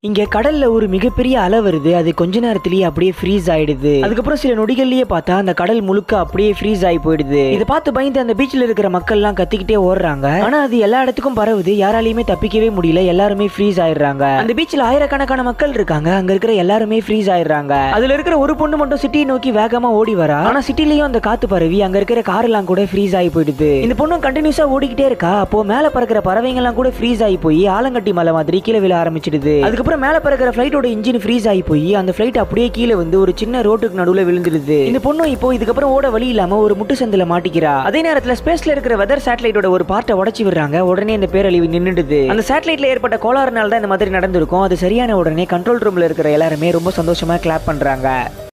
இங்க கடல்ல ஒரு மிகப்பெரிய அலை வருது அது கொஞ்ச நேரத்திலேயே அப்படியே ஃப்ரீஸ் ஆயிடுது அதுக்கப்புறம் சில நொடிகள்லயே பார்த்தா அந்த கடல் முழுக்க அப்படியே ஃப்ரீஸ் ஆகி போயிடுது இதை பார்த்து பயந்து அந்த பீச்ல இருக்கிற மக்கள் எல்லாம் கத்திக்கிட்டே ஓடுறாங்க ஆனா அது எல்லா இடத்துக்கும் பரவுது யாராலையுமே தப்பிக்கவே முடியல எல்லாருமே ஃப்ரீஸ் ஆயிடுறாங்க அந்த பீச்ல ஆயிரக்கணக்கான மக்கள் இருக்காங்க அங்க இருக்கிற எல்லாருமே ஃப்ரீஸ் ஆயிடுறாங்க அதுல இருக்கிற ஒரு பொண்ணு மட்டும் சிட்டியை நோக்கி வேகமா ஓடி வரா ஆனா சிட்டிலயும் அந்த காத்து பரவி அங்க இருக்கிற கார் எல்லாம் கூட ஃப்ரீஸ் ஆகி போயிடுது இந்த பொண்ணும் கண்டினியூஸா ஓடிக்கிட்டே இருக்கா அப்போ மேல பறக்கிற பறவைங்க எல்லாம் கூட ஃப்ரீஸ் ஆகி போய் ஆலங்கட்டி மலை மாதிரி கீழே விழ ஆரம்பிச்சிடுது அதுக்கப்புறம் மேல பறக்கிற ஃபிளைட்டோட இன்ஜின் ஃப்ரீஸ் ஆகி போய் அந்த ஃபிளைட் அப்படியே கீழே வந்து ஒரு சின்ன ரோட்டுக்கு நடுவுல விழுந்துருது இந்த பொண்ணும் இப்போ இதுக்கப்புறம் ஓட வழி இல்லாம ஒரு முட்டு சந்தில மாட்டிக்கிறா அதே நேரத்துல ஸ்பேஸ்ல இருக்கிற வெதர் சேட்டலைட்டோட ஒரு பார்ட்டை உடச்சி விடுறாங்க உடனே இந்த பேரழிவு நின்னுடுது அந்த சேட்டலைட்ல ஏற்பட்ட கோளாறுனால தான் இந்த மாதிரி நடந்திருக்கும் அது சரியான உடனே கண்ட்ரோல் ரூம்ல இருக்கிற எல்லாருமே ரொம்ப சந்தோஷமா கிளாப் பண்றாங்க